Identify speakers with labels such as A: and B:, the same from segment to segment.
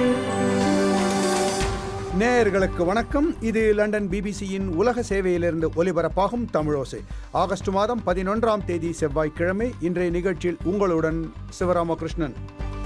A: நேயர்களுக்கு வணக்கம் இது லண்டன் பிபிசியின் உலக சேவையிலிருந்து ஒலிபரப்பாகும் தமிழோசை ஆகஸ்ட் மாதம் பதினொன்றாம் தேதி செவ்வாய்க்கிழமை இன்றைய நிகழ்ச்சியில் உங்களுடன் சிவராமகிருஷ்ணன்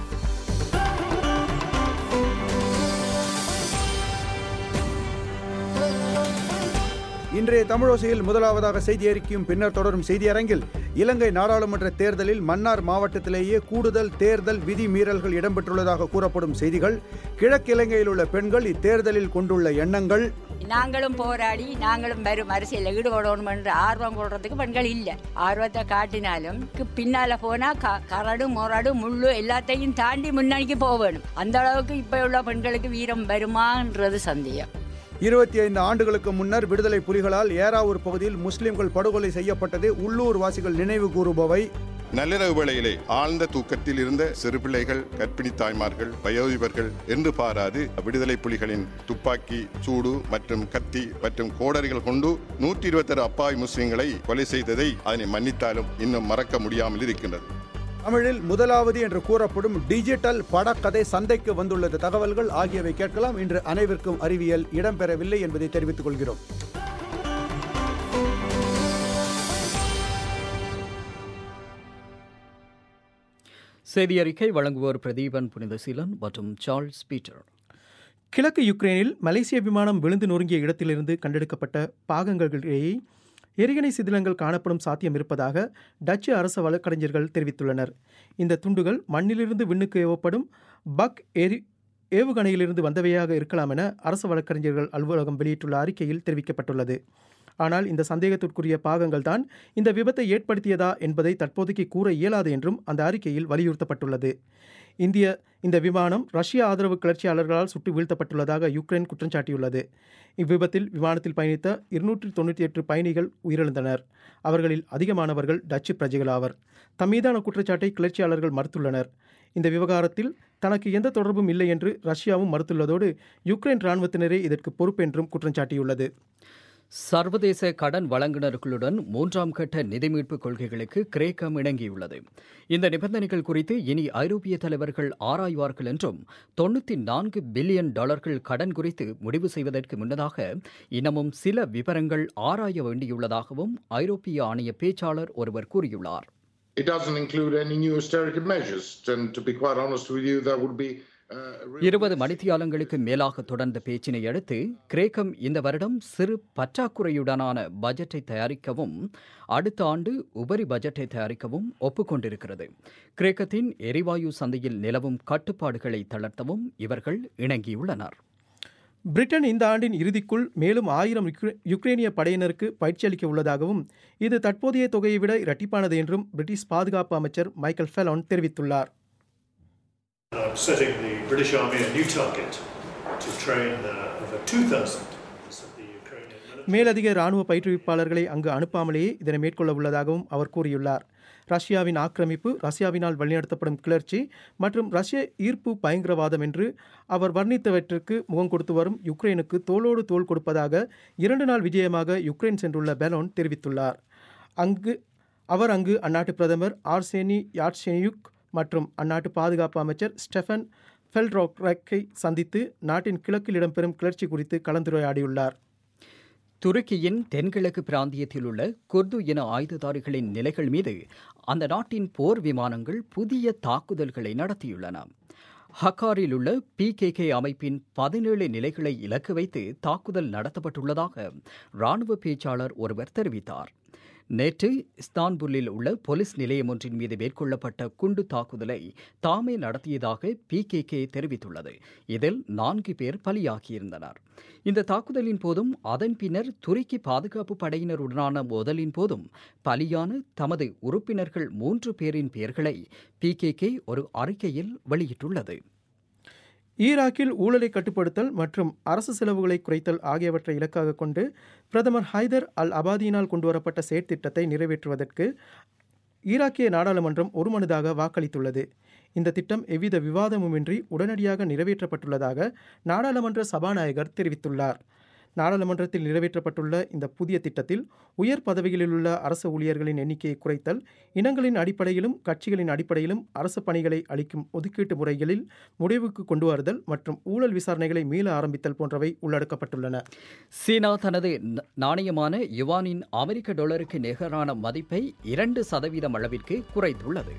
A: இன்றைய தமிழோசையில் முதலாவதாக செய்தி அறிக்கையும் பின்னர் தொடரும் செய்தி அரங்கில் இலங்கை நாடாளுமன்ற தேர்தலில் மன்னார் மாவட்டத்திலேயே கூடுதல் தேர்தல் விதி மீறல்கள் இடம்பெற்றுள்ளதாக கூறப்படும் செய்திகள் கிழக்கிலங்கையில் உள்ள பெண்கள் இத்தேர்தலில் கொண்டுள்ள எண்ணங்கள்
B: நாங்களும் போராடி நாங்களும் வரும் அரசியலில் ஈடுபடணும் என்ற ஆர்வம் கொள்றதுக்கு பெண்கள் இல்லை ஆர்வத்தை காட்டினாலும் கு- பின்னால போனா க- கரடு முரடு முள்ளு எல்லாத்தையும் தாண்டி முன்னாடிக்கு போக வேணும் அந்த அளவுக்கு இப்ப உள்ள பெண்களுக்கு வீரம் வருமான்றது சந்தேகம்
A: இருபத்தி ஐந்து ஆண்டுகளுக்கு முன்னர் விடுதலை புலிகளால் ஏறாவூர் பகுதியில் முஸ்லிம்கள் படுகொலை செய்யப்பட்டது உள்ளூர் வாசிகள் நினைவு கூறுபவை
C: நள்ளிரவு வேளையிலே ஆழ்ந்த தூக்கத்தில் இருந்த சிறு பிள்ளைகள் கர்ப்பிணி தாய்மார்கள் வயோதிபர்கள் என்று பாராது விடுதலை புலிகளின் துப்பாக்கி சூடு மற்றும் கத்தி மற்றும் கோடரிகள் கொண்டு நூற்றி இருபத்தாறு அப்பாவி முஸ்லிம்களை கொலை செய்ததை அதனை மன்னித்தாலும் இன்னும் மறக்க முடியாமல் இருக்கின்றது
A: தமிழில் முதலாவது என்று கூறப்படும் டிஜிட்டல் படக்கதை சந்தைக்கு வந்துள்ளது தகவல்கள் ஆகியவை கேட்கலாம் இன்று அனைவருக்கும் அறிவியல் இடம்பெறவில்லை என்பதை தெரிவித்துக் கொள்கிறோம்
D: செய்தி அறிக்கை வழங்குவோர் பிரதீபன் புனிதசீலன் மற்றும் சார்ல்ஸ் பீட்டர்
E: கிழக்கு யுக்ரைனில் மலேசிய விமானம் விழுந்து நொறுங்கிய இடத்திலிருந்து கண்டெடுக்கப்பட்ட பாகங்களிலேயே எரிகணை சிதிலங்கள் காணப்படும் சாத்தியம் இருப்பதாக டச்சு அரச வழக்கறிஞர்கள் தெரிவித்துள்ளனர் இந்த துண்டுகள் மண்ணிலிருந்து விண்ணுக்கு ஏவப்படும் பக் எரி ஏவுகணையிலிருந்து வந்தவையாக இருக்கலாம் என அரசு வழக்கறிஞர்கள் அலுவலகம் வெளியிட்டுள்ள அறிக்கையில் தெரிவிக்கப்பட்டுள்ளது ஆனால் இந்த சந்தேகத்திற்குரிய பாகங்கள் தான் இந்த விபத்தை ஏற்படுத்தியதா என்பதை தற்போதைக்கு கூற இயலாது என்றும் அந்த அறிக்கையில் வலியுறுத்தப்பட்டுள்ளது இந்திய இந்த விமானம் ரஷ்ய ஆதரவு கிளர்ச்சியாளர்களால் சுட்டு வீழ்த்தப்பட்டுள்ளதாக யுக்ரைன் குற்றம் சாட்டியுள்ளது இவ்விபத்தில் விமானத்தில் பயணித்த இருநூற்றி தொண்ணூற்றி எட்டு பயணிகள் உயிரிழந்தனர் அவர்களில் அதிகமானவர்கள் டச்சு பிரஜைகள் ஆவர் தம்மீதான குற்றச்சாட்டை கிளர்ச்சியாளர்கள் மறுத்துள்ளனர் இந்த விவகாரத்தில் தனக்கு எந்த தொடர்பும் இல்லை என்று ரஷ்யாவும் மறுத்துள்ளதோடு யுக்ரைன் இராணுவத்தினரே இதற்கு பொறுப்பென்றும் குற்றம் சாட்டியுள்ளது
D: சர்வதேச கடன் வழங்குனர்களுடன் மூன்றாம் கட்ட நிதி மீட்பு கொள்கைகளுக்கு கிரேக்கம் இணங்கியுள்ளது இந்த நிபந்தனைகள் குறித்து இனி ஐரோப்பிய தலைவர்கள் ஆராய்வார்கள் என்றும் தொண்ணூற்றி நான்கு பில்லியன் டாலர்கள் கடன் குறித்து முடிவு செய்வதற்கு முன்னதாக இன்னமும் சில விவரங்கள் ஆராய வேண்டியுள்ளதாகவும் ஐரோப்பிய ஆணைய பேச்சாளர் ஒருவர் கூறியுள்ளார்
F: It doesn't include any new austerity measures, and to be quite honest with you, that would be. Uh, a real
D: இருபது மணித்தியாலங்களுக்கு மேலாக தொடர்ந்த பேச்சினை அடுத்து கிரேக்கம் இந்த வருடம் சிறு பற்றாக்குறையுடனான பட்ஜெட்டை தயாரிக்கவும் அடுத்த ஆண்டு உபரி பட்ஜெட்டை தயாரிக்கவும் ஒப்புக்கொண்டிருக்கிறது கிரேக்கத்தின் எரிவாயு சந்தையில் நிலவும் கட்டுப்பாடுகளை தளர்த்தவும் இவர்கள் இணங்கியுள்ளனர்
E: பிரிட்டன் இந்த ஆண்டின் இறுதிக்குள் மேலும் ஆயிரம் யுக்ரை- யுக்ரேனிய படையினருக்கு பயிற்சி அளிக்க உள்ளதாகவும் இது தற்போதைய தொகையை விட இரட்டிப்பானது என்றும் பிரிட்டிஷ் பாதுகாப்பு அமைச்சர் மைக்கேல் ஃபெலோன் தெரிவித்துள்ளார்
G: I'm setting the British Army a new target to train uh, over 2,000 members of the Ukrainian military.
E: மேலதிக இராணுவ பயிற்றுவிப்பாளர்களை அங்கு அனுப்பாமலேயே இதனை மேற்கொள்ள உள்ளதாகவும் அவர் கூறியுள்ளார் ரஷ்யாவின் ஆக்கிரமிப்பு ரஷ்யாவினால் வழிநடத்தப்படும் கிளர்ச்சி மற்றும் ரஷ்ய ஈர்ப்பு பயங்கரவாதம் என்று அவர் வர்ணித்தவற்றிற்கு முகம் கொடுத்து வரும் யுக்ரைனுக்கு தோளோடு தோள் கொடுப்பதாக இரண்டு நாள் விஜயமாக யுக்ரைன் சென்றுள்ள பெலோன் தெரிவித்துள்ளார் அங்கு அவர் அங்கு அந்நாட்டு பிரதமர் ஆர்சேனி யாட்செனியுக் மற்றும் அந்நாட்டு பாதுகாப்பு அமைச்சர் ஸ்டெஃபன் ஃபெல்ட்ரோக்ரை சந்தித்து நாட்டின் கிழக்கில் இடம்பெறும் கிளர்ச்சி குறித்து கலந்துரையாடியுள்ளார்
D: துருக்கியின் தென்கிழக்கு பிராந்தியத்தில் உள்ள குர்து இன ஆயுததாரிகளின் நிலைகள் மீது அந்த நாட்டின் போர் விமானங்கள் புதிய தாக்குதல்களை நடத்தியுள்ளன ஹக்காரில் உள்ள பிகேகே அமைப்பின் பதினேழு நிலைகளை இலக்கு வைத்து தாக்குதல் நடத்தப்பட்டுள்ளதாக ராணுவ பேச்சாளர் ஒருவர் தெரிவித்தார் நேற்று இஸ்தான்புல்லில் உள்ள போலீஸ் நிலையம் ஒன்றின் மீது மேற்கொள்ளப்பட்ட குண்டு தாக்குதலை தாமே நடத்தியதாக பிகேகே தெரிவித்துள்ளது இதில் நான்கு பேர் பலியாகியிருந்தனர் இந்த தாக்குதலின் போதும் அதன் பின்னர் துருக்கி பாதுகாப்பு படையினருடனான மோதலின் போதும் பலியான தமது உறுப்பினர்கள் மூன்று பேரின் பெயர்களை பிகேகே ஒரு அறிக்கையில் வெளியிட்டுள்ளது
E: ஈராக்கில் ஊழலை கட்டுப்படுத்தல் மற்றும் அரசு செலவுகளை குறைத்தல் ஆகியவற்றை இலக்காக கொண்டு பிரதமர் ஹைதர் அல் அபாதியினால் கொண்டுவரப்பட்ட செயற்திட்டத்தை நிறைவேற்றுவதற்கு ஈராக்கிய நாடாளுமன்றம் ஒருமனதாக வாக்களித்துள்ளது இந்த திட்டம் எவ்வித விவாதமுமின்றி உடனடியாக நிறைவேற்றப்பட்டுள்ளதாக நாடாளுமன்ற சபாநாயகர் தெரிவித்துள்ளார் நாடாளுமன்றத்தில் நிறைவேற்றப்பட்டுள்ள இந்த புதிய திட்டத்தில் உயர் பதவிகளில் உள்ள அரசு ஊழியர்களின் எண்ணிக்கையை குறைத்தல் இனங்களின் அடிப்படையிலும் கட்சிகளின் அடிப்படையிலும் அரசு பணிகளை அளிக்கும் ஒதுக்கீட்டு முறைகளில் முடிவுக்கு கொண்டு வருதல் மற்றும் ஊழல் விசாரணைகளை மீள ஆரம்பித்தல் போன்றவை உள்ளடக்கப்பட்டுள்ளன
D: சீனா தனது ந- நாணயமான யுவானின் அமெரிக்க டாலருக்கு நிகரான மதிப்பை இரண்டு சதவீதம் அளவிற்கு குறைத்துள்ளது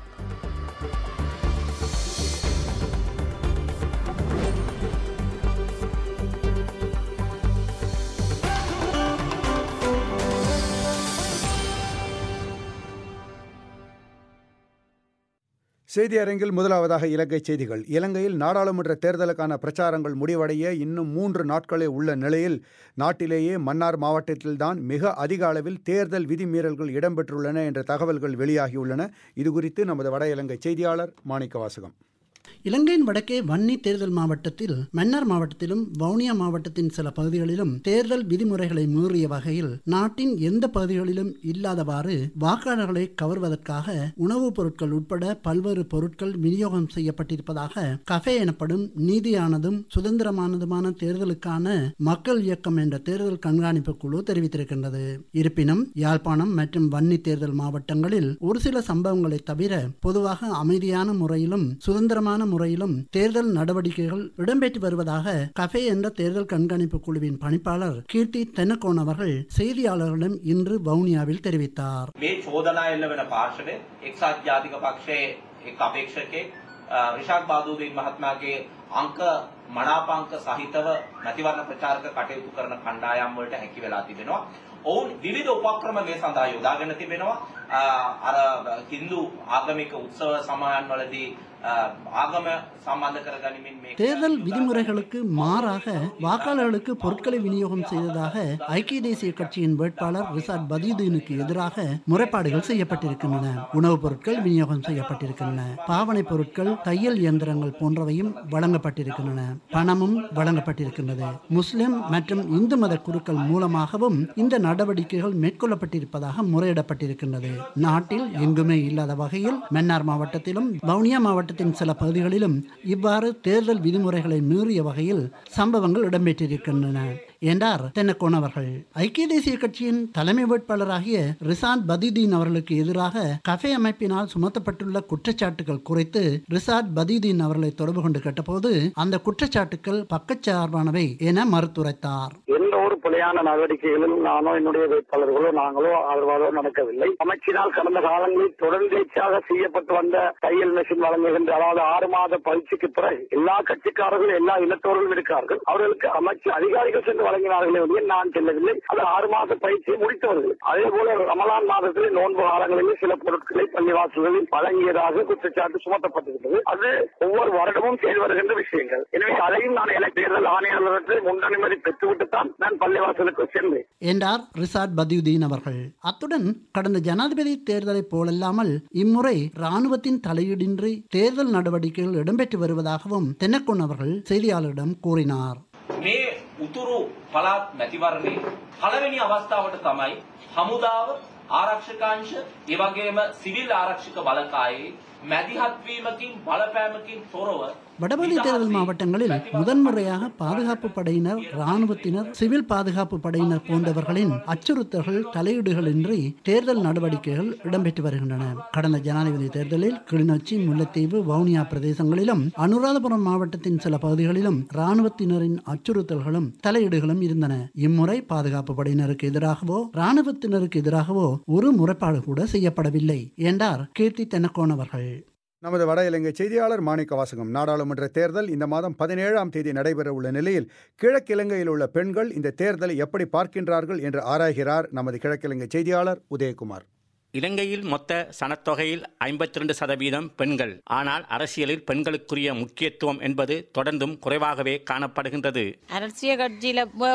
A: செய்தி அரங்கில் முதலாவதாக இலங்கை செய்திகள் இலங்கையில் நாடாளுமன்ற தேர்தலுக்கான பிரச்சாரங்கள் முடிவடைய இன்னும் மூன்று நாட்களே உள்ள நிலையில் நாட்டிலேயே மன்னார் மாவட்டத்தில்தான் மிக அதிக அளவில் தேர்தல் விதிமீறல்கள் இடம்பெற்றுள்ளன என்ற தகவல்கள் வெளியாகியுள்ளன இதுகுறித்து நமது வட இலங்கை செய்தியாளர் மாணிக்க வாசகம்
H: இலங்கையின் வடக்கே வன்னி தேர்தல் மாவட்டத்தில் மன்னார் மாவட்டத்திலும் வவுனியா மாவட்டத்தின் சில பகுதிகளிலும் தேர்தல் விதிமுறைகளை மீறிய வகையில் நாட்டின் எந்த பகுதிகளிலும் இல்லாதவாறு வாக்காளர்களை கவர்வதற்காக உணவுப் பொருட்கள் உட்பட பல்வேறு பொருட்கள் விநியோகம் செய்யப்பட்டிருப்பதாக கஃபே எனப்படும் நீதியானதும் சுதந்திரமானதுமான தேர்தலுக்கான மக்கள் இயக்கம் என்ற தேர்தல் கண்காணிப்பு குழு தெரிவித்திருக்கின்றது இருப்பினும் யாழ்ப்பாணம் மற்றும் வன்னி தேர்தல் மாவட்டங்களில் ஒரு சில சம்பவங்களை தவிர பொதுவாக அமைதியான முறையிலும் சுதந்திரமான முறையிலும் தேர்தல் நடவடிக்கைகள் இடம்பெற்று வருவதாக கஃபே என்ற தேர்தல் கண்காணிப்பு குழுவின் பணிப்பாளர் கீர்த்தி தென்னக்கோன் அவர்கள் செய்தியாளர்களிடம் இன்று வவுனியாவில் தெரிவித்தார்
I: මේ චෝදනා එල්ල වෙන පාර්ශවය එක්සත් ජාතික පක්ෂයේ එක් අපේක්ෂකෙක් අ, රිෂාඩ් බාදූදීන් මහත්මයාගේ අංක මනාපංක සහිතව මැතිවරණ ප්‍රචාරක කටයුතු කරන කණ්ඩායම් වලට හැකි වෙලා තිබෙනවා. ඔවුන් විවිධ උපක්‍රම මේ සඳහා යොදාගෙන තිබෙනවා. අ, අර හින්දු ආගමික උත්සව සමයන් වලදී අ, ආගම සම්බන්ධ කරගනිමින් මේ
H: தேர்தல் விதிமுறைகளுக்கு மாறாக வாக்காளர்களுக்கு பொருட்களை விநியோகம் செய்ததாக ஐக்கிய தேசிய கட்சியின் வேட்பாளர் ரிசாட் பதியுதீனுக்கு எதிராக முறைப்பாடுகள் செய்யப்பட்டிருக்கின்றன உணவுப் பொருட்கள் விநியோகம் செய்யப்பட்டிருக்கின்றன பாவனை பொருட்கள் தையல் இயந்திரங்கள் போன்றவையும் வழங்கப்பட்டிருக்கின்றன பணமும் வழங்கப்பட்டிருக்கின்றது முஸ்லிம் மற்றும் இந்து மத குருக்கள் மூலமாகவும் இந்த நடவடிக்கைகள் மேற்கொள்ளப்பட்டிருப்பதாக முறையிடப்பட்டிருக்கின்றது நாட்டில் எங்குமே இல்லாத வகையில் மன்னார் மாவட்டத்திலும் வவுனியா மாவட்டத்தின் சில பகுதிகளிலும் இவ்வாறு தேர்தல் விதிமுறைகளை மீறிய வகையில் சம்பவங்கள் இடம்பெற்றிருக்கின்றன என்றார் தென்னக்கோன் அவர்கள் ஐக்கிய தேசிய கட்சியின் தலைமை வேட்பாளராகிய ரிசாத் பதியுதீன் அவர்களுக்கு எதிராக கஃபே அமைப்பினால் சுமத்தப்பட்டுள்ள குற்றச்சாட்டுகள் குறித்து ரிசாத் பதியுதீன் அவர்களை தொடர்பு கொண்டு கேட்டபோது அந்த குற்றச்சாட்டுகள் பக்கச்சார்பானவை என மறுத்துரைத்தார்
J: எந்த ஒரு பிழையான நடவடிக்கைகளிலும் நானோ என்னுடைய வேட்பாளர்களோ நாங்களோ ஆதரவாளோ நடக்கவில்லை அமைச்சினால் கடந்த காலங்களில் தொடர்ந்தேச்சாக செய்யப்பட்டு வந்த தையல் மெஷின் வழங்குகின்ற அதாவது ஆறு மாத பயிற்சிக்கு பிறகு எல்லா கட்சிக்காரர்களும் எல்லா இனத்தோர்களும் இருக்கார்கள் அவர்களுக்கு அமைச்சு அதிகாரிகள் சென்று வழங்கினார்களே ஒழிய நான் செல்லவில்லை அது ஆறு மாத பயிற்சியை முடித்தவர்கள் அதே போல ரமலான் மாதத்தில் நோன்பு காலங்களில் சில பொருட்களை பள்ளிவாசல்களில் வழங்கியதாக குற்றச்சாட்டு சுமத்தப்பட்டிருக்கிறது அது ஒவ்வொரு வருடமும் செய்து வருகின்ற விஷயங்கள் எனவே அதையும் நான் எனக்கு தேர்தல் ஆணையாளருக்கு முன்னனுமதி பெற்றுவிட்டுத்தான் நான் பள்ளிவாசலுக்கு சென்றேன்
H: என்றார் ரிசாட் பதியுதீன் அவர்கள் அத்துடன் கடந்த ஜனாதிபதி தேர்தலைப் போலல்லாமல் இம்முறை ராணுவத்தின் தலையீடின்றி தேர்தல் நடவடிக்கைகள் இடம்பெற்று வருவதாகவும் தென்னக்கோன் அவர்கள் செய்தியாளரிடம் கூறினார்
I: මේ උතුරු පළාත් මැතිවරණේ පළවෙනි අවස්ථාවට තමයි හමුදාව ආරක්ෂකාංශ ඒ වගේම සිවිල් ආරක්ෂක බලකායේ මැදිහත්වීමකින් බලපෑමකින් තොරව
H: வடபகுதி தேர்தல் மாவட்டங்களில் முதன்முறையாக பாதுகாப்பு படையினர் ராணுவத்தினர் சிவில் பாதுகாப்பு படையினர் போன்றவர்களின் அச்சுறுத்தல்கள் தலையீடுகளின்றி தேர்தல் நடவடிக்கைகள் இடம்பெற்று வருகின்றன கடந்த ஜனாதிபதி தேர்தலில் கிளிநொச்சி முல்லைத்தீவு வவுனியா பிரதேசங்களிலும் அனுராதபுரம் மாவட்டத்தின் சில பகுதிகளிலும் ராணுவத்தினரின் அச்சுறுத்தல்களும் தலையீடுகளும் இருந்தன இம்முறை பாதுகாப்பு படையினருக்கு எதிராகவோ ராணுவத்தினருக்கு எதிராகவோ ஒரு முறைப்பாடு கூட செய்யப்படவில்லை என்றார் கீர்த்தி தென்னக்கோன் அவர்கள்
A: நமது வட இலங்கை செய்தியாளர் மாணிக்க வாசகம் நாடாளுமன்ற தேர்தல் இந்த மாதம் பதினேழாம் தேதி நடைபெற உள்ள நிலையில் கிழக்கிலங்கையில் உள்ள பெண்கள் இந்த தேர்தலை எப்படி பார்க்கின்றார்கள் என்று ஆராய்கிறார் நமது கிழக்கிலங்கை செய்தியாளர் உதயகுமார்
K: இலங்கையில் மொத்த சனத்தொகையில் ஐம்பத்தி ரெண்டு சதவீதம் பெண்கள் ஆனால் அரசியலில் பெண்களுக்குரிய முக்கியத்துவம் என்பது தொடர்ந்தும் குறைவாகவே காணப்படுகின்றது
L: அரசியல் கட்சியில பு-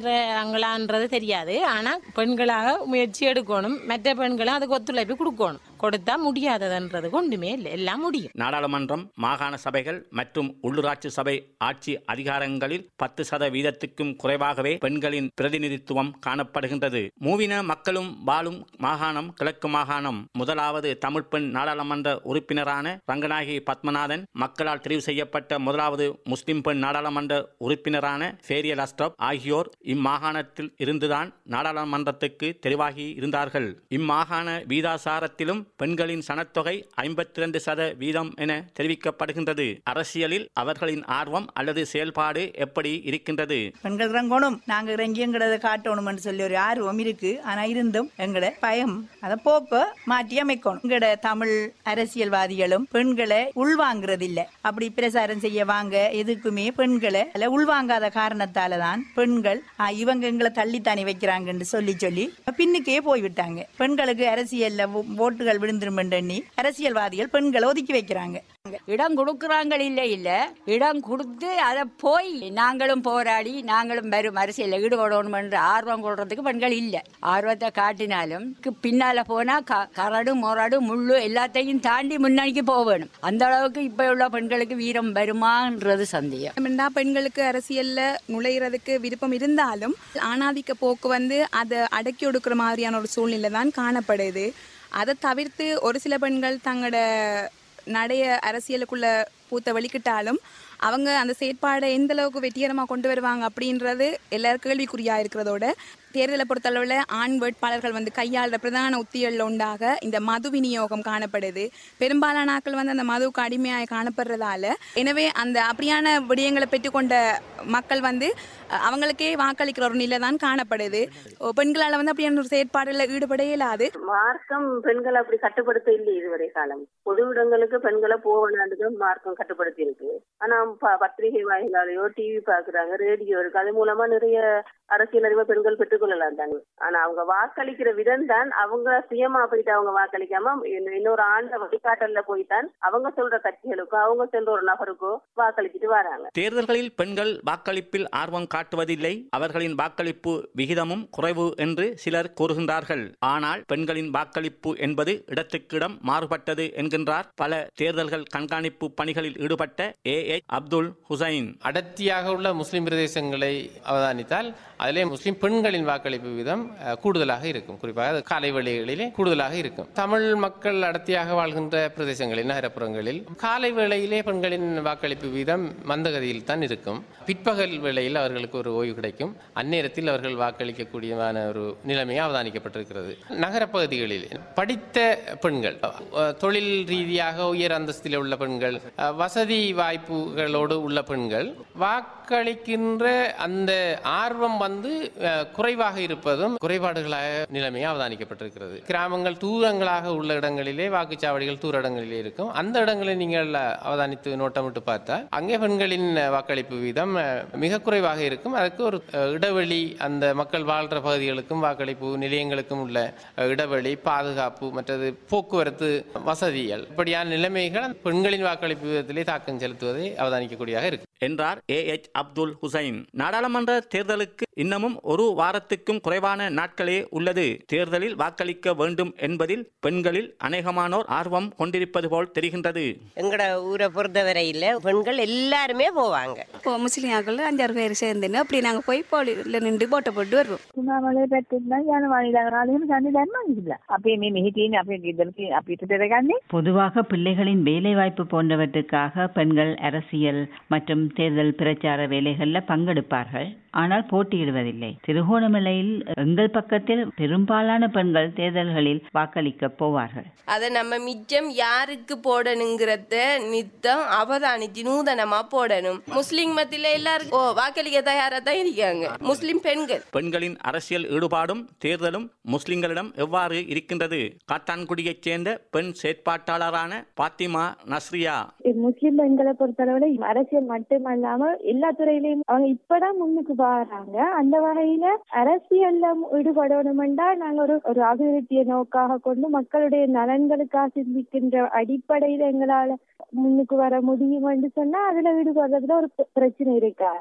L: புறக்கணிக்கிறாங்களான்றது தெரியாது ஆனா பெண்களாக முயற்சி எடுக்கணும் மற்ற பெண்களும் அதுக்கு ஒத்துழைப்பு கொடுக்கணும் கொடுத்தா முடியாததுன்றது ஒன்றுமே இல்லை எல்லாம் முடியும்
K: நாடாளுமன்றம் மாகாண சபைகள் மற்றும் உள்ளூராட்சி சபை ஆட்சி அதிகாரங்களில் பத்து சதவீதத்துக்கும் குறைவாகவே பெண்களின் பிரதிநிதித்துவம் காணப்படுகின்றது மூவின மக்களும் வாழும் மாகாணம் கிழக்கு மாகாணம் முதலாவது தமிழ் பெண் நாடாளுமன்ற உறுப்பினரான ரங்கநாயகி பத்மநாதன் மக்களால் தெரிவு செய்யப்பட்ட முதலாவது முஸ்லிம் பெண் நாடாளுமன்ற உறுப்பினரான ஃபேரியல் அஸ்ட்ரப் ஆகியோர் இம்மாகாணத்தில் இருந்துதான் நாடாளுமன்றத்துக்கு தெரிவாகி இருந்தார்கள் இம்மாகாண வீதாசாரத்திலும் பெண்களின் சனத்தொகை ஐம்பத்தி ரெண்டு சத வீதம் என தெரிவிக்கப்படுகின்றது அரசியலில் அவர்களின் ஆர்வம் அல்லது செயல்பாடு எப்படி இருக்கின்றது
M: பெண்கள் இறங்கணும் நாங்க இறங்கி எங்களத காட்டணும்னு சொல்லி ஒரு ஆர்வம் இருக்கு ஆனா இருந்தும் எங்கட பயம் அதை போக்க மாற்றி அமைக்கணும் எங்கட தமிழ் அரசியல்வாதிகளும் பெண்களை உள்வாங்கிறது இல்ல அப்படி பிரசாரம் செய்ய வாங்க எதுக்குமே பெண்களை அதுல உள்வாங்காத காரணத்தால தான் பெண்கள் "ஆ, இவங்க எங்களை தள்ளித்தானே வைக்கிறாங்கன்னு சொல்லி சொல்லி பின்னுக்கே போய்விட்டாங்க பெண்களுக்கு அரசியல்ல ஓ- ஓட்டுகள் விழுந்துரும் எண்ணி அரசியல்வாதிகள் பெண்களை ஒதுக்கி வைக்கிறாங்க
B: இடம் கொடுக்குறாங்க இல்ல இல்ல இடம் கொடுத்து அதை போய் நாங்களும் போராடி நாங்களும் வரும் அரசியலில் ஈடுபடணும் என்ற ஆர்வம் கொள்றதுக்கு பெண்கள் இல்ல ஆர்வத்தை காட்டினாலும் க்கு பின்னால போனா க- கரடு மொரடு முள்ளு எல்லாத்தையும் தாண்டி முன்னாடிக்கு போகணும் அந்த அளவுக்கு இப்ப உள்ள பெண்களுக்கு வீரம் வருமான்றது சந்தேகம்
N: என்னடா பெண்களுக்கு அரசியல்ல நுழையிறதுக்கு விருப்பம் இருந்தாலும் ஆணாதிக்க போக்கு வந்து அதை அடக்கி ஒடுக்குற மாதிரியான ஒரு சூழ்நிலை தான் காணப்படுது அதை தவிர்த்து ஒரு சில பெண்கள் தங்களோட நடைய அரசியலுக்குள்ள பூத்த வெளிக்கிட்டாலும் அவங்க அந்த செயற்பாடை எந்த அளவுக்கு வெற்றிகரமாக கொண்டு வருவாங்க அப்படின்றது எல்லாரும் கேள்விக்குறியா இருக்கிறதோட தேர்தலை பொறுத்தளவில் ஆண் வேட்பாளர்கள் வந்து கையாளுற பிரதான உத்திகளில் உண்டாக இந்த மது விநியோகம் காணப்படுது பெரும்பாலான ஆட்கள் வந்து அந்த மதுவுக்கு அடிமையாக காணப்படுறதால எனவே அந்த அப்படியான விடயங்களை பெற்றுக்கொண்ட மக்கள் வந்து அஹ், அவங்களுக்கே வாக்களிக்கிற ஒரு நிலை தான் காணப்படுது ஓ, பெண்களால் வந்து அப்படியான ஒரு செயற்பாடுல ஈடுபட இயலாது
O: மார்க்கம் பெண்களை அப்படி கட்டுப்படுத்த இல்லை இதுவரை காலம் பொது இடங்களுக்கு பெண்களை போக வேண்டாம் மார்க்கம் கட்டுப்படுத்தி இருக்கு ஆனா ப- பத்திரிகை வாயிலாலேயோ டிவி பாக்குறாங்க ரேடியோ இருக்கு அது மூலமா நிறைய அரசியல் அறிவை பெண்கள் பெற்றுக்கொள்ளலாம் தாங்க ஆனா அவங்க வாக்களிக்கிற விதம் தான் அவங்க சுயமா போயிட்டு அவங்க வாக்களிக்காம இன்ன- இன்னொரு ஆண்ட வழிகாட்டல்ல போய்தான் அவங்க சொல்ற கட்சிகளுக்கோ அவங்க சொல்ற ஒரு நபருக்கோ வாக்களிச்சுட்டு வராங்க
K: தேர்தல்களில் பெண்கள் வாக்களிப்பில் ஆர்வம் காட்டுவதில்லை அவர்களின் வாக்களிப்பு விகிதமும் குறைவு என்று சிலர் கூறுகின்றார்கள் ஆனால் பெண்களின் வாக்களிப்பு என்பது இடத்துக்கிடம் மாறுபட்டது என்கின்றார் பல தேர்தல்கள் கண்காணிப்பு பணிகளில் ஈடுபட்ட ஏ எச் அப்துல் ஹுசைன்
P: அடர்த்தியாக உள்ள முஸ்லிம் பிரதேசங்களை அவதானித்தால் அதிலே முஸ்லிம் பெண்களின் வாக்களிப்பு வீதம் அஹ், கூடுதலாக இருக்கும் குறிப்பாக அது காலை வேளைகளிலே கூடுதலாக இருக்கும் தமிழ் மக்கள் அடர்த்தியாக வாழ்கின்ற பிரதேசங்களில் நகரப்புறங்களில் காலை வேளையிலே பெண்களின் வாக்களிப்பு வீதம் மந்தகதியில் தான் இருக்கும் பிற்பகல் வேளையில் அவர்களுக்கு ஒரு ஓய்வு கிடைக்கும் அந்நேரத்தில் அவர்கள் வாக்களிக்கக்கூடியமான ஒரு நிலைமையை அவதானிக்கப்பட்டிருக்கிறது நகரப்பகுதிகளில் படித்த பெண்கள் அஹ், தொழில் ரீதியாக உயர் அந்தஸ்தில் உள்ள பெண்கள் அஹ், வசதி வாய்ப்புகளோடு உள்ள பெண்கள் வாக்களிக்கின்ற அந்த ஆர்வம் வந்து அஹ், குறைவாக இருப்பதும் குறைபாடுகளாக நிலைமையை அவதானிக்கப்பட்டிருக்கிறது கிராமங்கள் தூரங்களாக உள்ள இடங்களிலே வாக்குச்சாவடிகள் தூர இடங்களிலே இருக்கும் அந்த இடங்களை நீங்கள் அவதானித்து நோட்டமிட்டு பார்த்தால் அங்கே பெண்களின் வாக்களிப்பு வீதம் அஹ், மிக குறைவாக இருக்கும் அதற்கு ஒரு அஹ், இடைவெளி அந்த மக்கள் வாழ்ற பகுதிகளுக்கும் வாக்களிப்பு நிலையங்களுக்கும் உள்ள அஹ், இடைவெளி பாதுகாப்பு மற்றது போக்குவரத்து வசதிகள் இப்படியான நிலைமைகள் பெண்களின் வாக்களிப்பு விதத்திலே தாக்கம் செலுத்துவதை அவதானிக்கக்கூடியதாக இருக்கு
K: என்றார் ஏ எச் அப்துல் ஹுசைன் நாடாளுமன்ற தேர்தலுக்கு இன்னமும் ஒரு வாரத்துக்கும் குறைவான நாட்களே உள்ளது தேர்தலில் வாக்களிக்க வேண்டும் என்பதில் பெண்களில் அநேகமானோர் ஆர்வம் கொண்டிருப்பது போல் தெரிகின்றது
Q: எங்கட ஊரை பொறுத்தவரையில் பெண்கள் எல்லாருமே போவாங்க
N: இப்போ முஸ்லீம் ஆக்கள் அஞ்சாறு பேர் சேர்ந்துன்னு அப்படி நாங்கள் போய் போலியில் நின்று போட்டை போட்டு வருவோம்
R: තුනාමලේ පැත්තෙන් යන වනිදාරාලේම සන්නේ ධර්මනිಲ್ಲ අපේ මේ මෙහි තියෙන අපේ ගෙදරක අපිට දෙරගන්නේ
S: பொதுவாக பிள்ளைகளின் வேலைவாய்ப்பு போன்றவற்றுக்காக பெண்கள் அரசியல் மற்றும் தேர்தல் பிரச்சார வேலைகள்ல பங்கெடுப்பார்கள் ஆனால் போட்டியிடுவதில்லை திருகோணமலையில் எங்கள் பக்கத்தில் பெரும்பாலான பெண்கள் தேர்தல்களில் வாக்களிக்க போவார்கள்
T: அதை நம்ம மிச்சம் யாருக்கு போடணுங்கிறத நித்தம் அவதானிச்சு நூதனமா போடணும் முஸ்லிம் மத்தியில எல்லாரும் ஓ வாக்களிக்க தயாரா தான் இருக்காங்க முஸ்லிம் பெண்கள்
K: பெண்களின் அரசியல் ஈடுபாடும் தேர்தலும் முஸ்லிம்களிடம் எவ்வாறு இருக்கின்றது காத்தான்குடியைச் சேர்ந்த பெண் செயற்பாட்டாளரான பாத்திமா நஸ்ரியா
R: முஸ்லிம் பெண்களை பொறுத்தளவுல அரசியல் மட்டுமல்லாம எல்லா துறையிலயும் அவங்க இப்பதான் முன்னுக்கு வராங்க அந்த வகையில அரசியல்ல ஈடுபடணும்டா நாங்க ஒரு ஒரு அபிவிருத்தியை நோக்காக கொண்டு மக்களுடைய நலன்களுக்காக சிந்திக்கின்ற அடிப்படையில எங்களால முன்னுக்கு வர முடியும் என்று சொன்னா அதுல ஈடுபடுறதுல ஒரு பிர- பிரச்சனை இருக்காது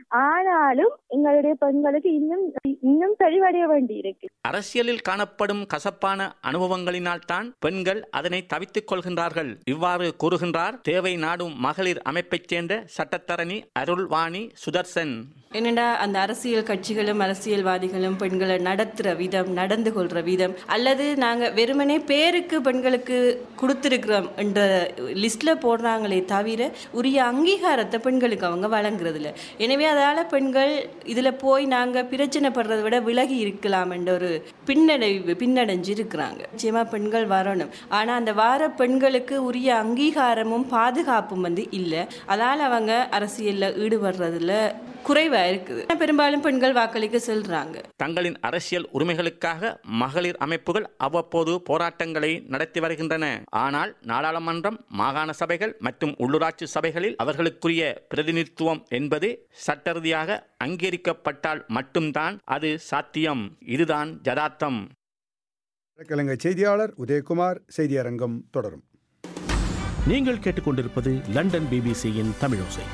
R: ஆனாலும் எங்களுடைய பெண்களுக்கு இன்னும் இன்னும் தெளிவடைய வேண்டி இருக்கு
K: அரசியலில் காணப்படும் கசப்பான அனுபவங்களினால் தான் பெண்கள் அதனை தவித்துக் கொள்கின்றார்கள் இவ்வாறு கூறுகின்றார் தேவை நாடும் மகளிர் அமைப்பைச் சேர்ந்த சட்டத்தரணி அருள்வாணி சுதர்சன்
U: என்னடா அந்த அரசியல் கட்சிகளும் அரசியல்வாதிகளும் பெண்களை நடத்துகிற விதம் நடந்து கொள்கிற விதம் அல்லது நாங்கள் வெறுமனே பேருக்கு பெண்களுக்கு கொடுத்துருக்குறோம் என்ற லிஸ்ட்டில் போடுறாங்களே தவிர உரிய அங்கீகாரத்தை பெண்களுக்கு அவங்க வழங்குறதில்ல எனவே அதால் பெண்கள் இதில் போய் நாங்கள் பிரச்சனைப்படுறதை விட விலகி இருக்கலாம் என்ற ஒரு பின்னடைவு பின்னடைஞ்சு இருக்கிறாங்க நிச்சயமாக பெண்கள் வரணும் ஆனால் அந்த வார பெண்களுக்கு உரிய அங்கீகாரமும் பாதுகாப்பும் வந்து இல்லை அதால் அவங்க அரசியலில் ஈடுபடுறதுல குறைவாக இருக்குது பெரும்பாலும் பெண்கள் வாக்களிக்க செல்றாங்க
K: தங்களின் அரசியல் உரிமைகளுக்காக மகளிர் அமைப்புகள் அவ்வப்போது போராட்டங்களை நடத்தி வருகின்றன ஆனால் நாடாளுமன்றம் மாகாண சபைகள் மற்றும் உள்ளூராட்சி சபைகளில் அவர்களுக்குரிய பிரதிநிதித்துவம் என்பது சட்ட ரீதியாக அங்கீகரிக்கப்பட்டால் மட்டும்தான் அது சாத்தியம் இதுதான் ஜதார்த்தம்
A: கிழங்கை செய்தியாளர் உதயகுமார் செய்தியரங்கம் தொடரும்
V: நீங்கள் கேட்டுக்கொண்டிருப்பது லண்டன் பிபிசியின் தமிழோசை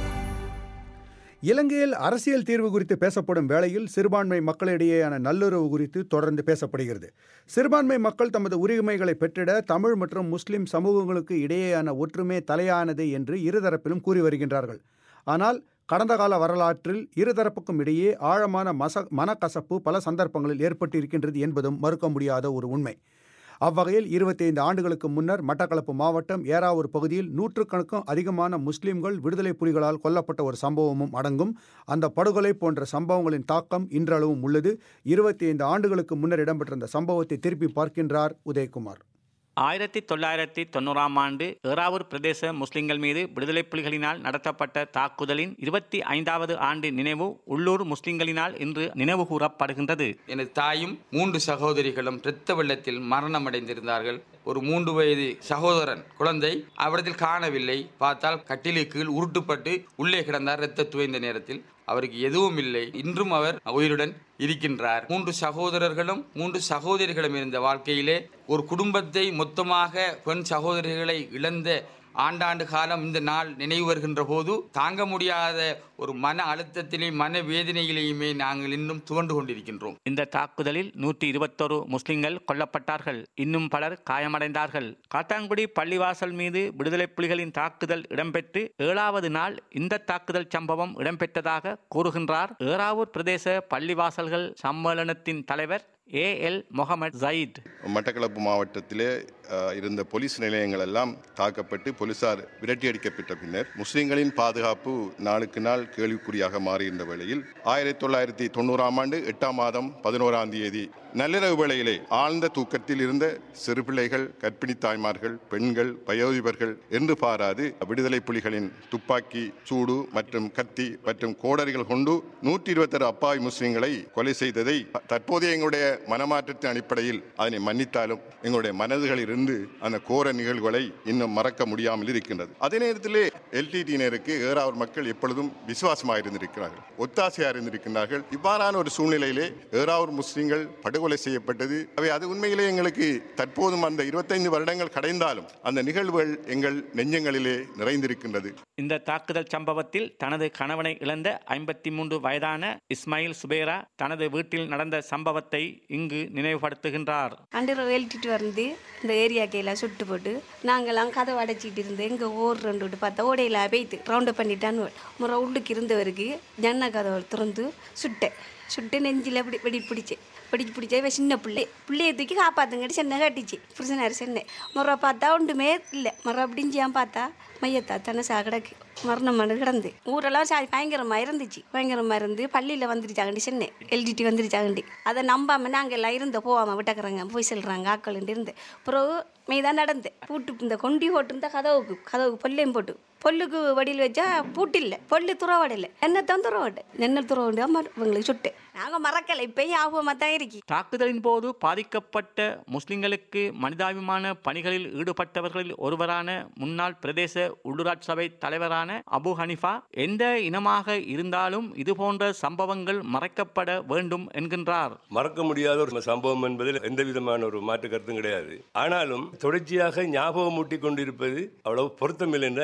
A: இலங்கையில் அரசியல் தீர்வு குறித்து பேசப்படும் வேளையில் சிறுபான்மை மக்களிடையேயான நல்லுறவு குறித்து தொடர்ந்து பேசப்படுகிறது சிறுபான்மை மக்கள் தமது உரிமைகளை பெற்றிட தமிழ் மற்றும் முஸ்லிம் சமூகங்களுக்கு இடையேயான ஒற்றுமை தலையானது என்று இருதரப்பிலும் கூறி வருகின்றார்கள் ஆனால் கடந்த கால வரலாற்றில் இருதரப்புக்கும் இடையே ஆழமான மச மனக்கசப்பு பல சந்தர்ப்பங்களில் ஏற்பட்டிருக்கின்றது என்பதும் மறுக்க முடியாத ஒரு உண்மை அவ்வகையில் இருபத்தைந்து ஆண்டுகளுக்கு முன்னர் மட்டக்களப்பு மாவட்டம் ஏறாவூர் பகுதியில் நூற்றுக்கணக்கும் அதிகமான முஸ்லிம்கள் விடுதலை புலிகளால் கொல்லப்பட்ட ஒரு சம்பவமும் அடங்கும் அந்த படுகொலை போன்ற சம்பவங்களின் தாக்கம் இன்றளவும் உள்ளது இருபத்தி ஐந்து ஆண்டுகளுக்கு முன்னர் இடம்பெற்ற அந்த சம்பவத்தை திருப்பி பார்க்கின்றார் உதயகுமார்
K: ஆயிரத்தி தொள்ளாயிரத்தி தொண்ணூறாம் ஆண்டு ஏறாவூர் பிரதேச முஸ்லிம்கள் மீது விடுதலை புலிகளினால் நடத்தப்பட்ட தாக்குதலின் இருபத்தி ஐந்தாவது ஆண்டு நினைவு உள்ளூர் முஸ்லிம்களினால் இன்று நினைவு கூறப்படுகின்றது
W: எனது தாயும் மூன்று சகோதரிகளும் இரத்த வெள்ளத்தில் மரணமடைந்திருந்தார்கள் ஒரு மூன்று வயது சகோதரன் குழந்தை அவரிடத்தில் காணவில்லை பார்த்தால் கட்டிலுக்கு கீழ் உருட்டுப்பட்டு உள்ளே கிடந்தார் இரத்த துவைந்த நேரத்தில் அவருக்கு எதுவும் இல்லை இன்றும் அவர் உயிருடன் இருக்கின்றார் மூன்று சகோதரர்களும் மூன்று சகோதரிகளும் இருந்த வாழ்க்கையிலே ஒரு குடும்பத்தை மொத்தமாக பெண் சகோதரிகளை இழந்த ஆண்டாண்டு காலம் இந்த நாள் நினைவு வருகின்ற போது தாங்க முடியாத ஒரு மன அழுத்தத்திலே மன வேதனையிலேயுமே நாங்கள் இன்னும் துவண்டு கொண்டிருக்கின்றோம்
K: இந்த தாக்குதலில் நூற்றி இருபத்தொரு முஸ்லிம்கள் கொல்லப்பட்டார்கள் இன்னும் பலர் காயமடைந்தார்கள் காத்தாங்குடி பள்ளிவாசல் மீது விடுதலை புலிகளின் தாக்குதல் இடம்பெற்று ஏழாவது நாள் இந்த தாக்குதல் சம்பவம் இடம்பெற்றதாக கூறுகின்றார் ஏறாவூர் பிரதேச பள்ளிவாசல்கள் சம்மேளனத்தின் தலைவர் ஏ எல் முகமது ஜயீத்
C: மட்டக்களப்பு மாவட்டத்திலே அஹ், இருந்த போலீஸ் நிலையங்கள் எல்லாம் தாக்கப்பட்டு போலீசார் விரட்டியடிக்கப்பட்ட பின்னர் முஸ்லிம்களின் பாதுகாப்பு நாளுக்கு நாள் கேள்விக்குறியாக மாறியிருந்த வேளையில் ஆயிரத்தி தொள்ளாயிரத்தி தொண்ணூறாம் ஆண்டு எட்டாம் மாதம் பதினோராம் தேதி நள்ளிரவு வேளையிலே ஆழ்ந்த தூக்கத்தில் இருந்த சிறு பிள்ளைகள் கர்ப்பிணி தாய்மார்கள் பெண்கள் வயோதிபர்கள் என்று பாராது விடுதலை புலிகளின் துப்பாக்கி சூடு மற்றும் கத்தி மற்றும் கோடரிகள் கொண்டு நூற்றி இருபத்தாறு அப்பாவி முஸ்லிம்களை கொலை செய்ததை தற்போதைய எங்களுடைய மனமாற்றத்தின் அடிப்படையில் அதனை மன்னித்தாலும் எங்களுடைய மனதுகளில் இருந்து அந்த கோர நிகழ்வுகளை இன்னும் மறக்க முடியாமல் இருக்கின்றது அதே நேரத்திலே எல்டிடியினருக்கு ஏறாவூர் மக்கள் எப்பொழுதும் விசுவாசமாக இருந்திருக்கிறார்கள் ஒத்தாசையாக இருந்திருக்கிறார்கள் இவ்வாறான ஒரு சூழ்நிலையிலே ஏறாவூர் முஸ்லிம்கள் படுகொலை செய்யப்பட்டது அவை அது உண்மையிலே எங்களுக்கு தற்போதும் அந்த இருபத்தைந்து வருடங்கள் கடைந்தாலும் அந்த நிகழ்வுகள் எங்கள் நெஞ்சங்களிலே நிறைந்திருக்கின்றது
K: இந்த தாக்குதல் சம்பவத்தில் தனது கணவனை இழந்த ஐம்பத்தி மூன்று வயதான இஸ்மாயில் சுபேரா தனது வீட்டில் நடந்த சம்பவத்தை இங்கு நினைவுபடுத்துகின்றார்
X: அண்டர் எழுட்டிட்டு வந்து இந்த ஏரியாக்கு எல்லாம் சுட்டு போட்டு நாங்கெல்லாம் கதை அடைச்சிட்டு இருந்து எங்கே ஓடுறோன்னு விட்டு பார்த்தா ஓடையில் போய்த்து ரவுண்டு பண்ணிட்டான்னு முறை உள்ளுக்கு இருந்தவருக்கு ஜன்ன கதவை திறந்து சுட்டேன் சுட்டு நெஞ்சில் இப்படி வெடி பிடிச்சேன் பிடிச்சு பிடிச்சா இவன் சின்ன பிள்ளை பிள்ளைய தூக்கி காப்பாத்துங்கடி சென்னை கட்டிச்சு புருஷனார் சென்னை முறை பார்த்தா ஒன்றுமே இல்லை முறை அப்படிஞ்சியான் பார்த்தா மையத்தா தானே சாகடக்கு மரணம் மனு கிடந்து ஊரெல்லாம் சா பயங்கரமாக இருந்துச்சு பயங்கரமாக இருந்து பள்ளியில் வந்துருச்சாங்கண்டி சென்னை எல்டிடி வந்துருச்சாங்கண்டி அதை நம்பாம நாங்கள் எல்லாம் இருந்த போகாம விட்டக்குறாங்க போய் சொல்கிறாங்க ஆக்கள்ன்ட்டு இருந்து பிறகு மெய்தான் நடந்து பூட்டு இந்த கொண்டி போட்டிருந்தா கதவுக்கு கதவுக்கு பொல்லையும் போட்டு பொல்லுக்கு வடியில் வச்சா பூட்டு இல்லை பொல்லு துறவாடல என்னத்தான் துறவாடு என்ன துறவாண்டு இவங்களுக்கு சுட்டு நாங்கள் மறக்கலை இப்பயும் ஆபமாக தான் இருக்கி
K: தாக்குதலின் போது பாதிக்கப்பட்ட முஸ்லிம்களுக்கு மனிதாபிமான பணிகளில் ஈடுபட்டவர்களில் ஒருவரான முன்னாள் பிரதேச உள்ளூராட்சி சபை தலைவரான அபு ஹனிஃபா எந்த இனமாக இருந்தாலும் இதுபோன்ற சம்பவங்கள் மறைக்கப்பட வேண்டும் என்கின்றார்
Y: மறக்க முடியாத ஒரு சம்பவம் என்பதில் எந்த விதமான ஒரு மாற்று கருத்தும் கிடையாது ஆனாலும் தொடர்ச்சியாக ஞாபகம் ஊட்டி கொண்டிருப்பது அவ்வளவு பொருத்தமில்லை என்ற எனது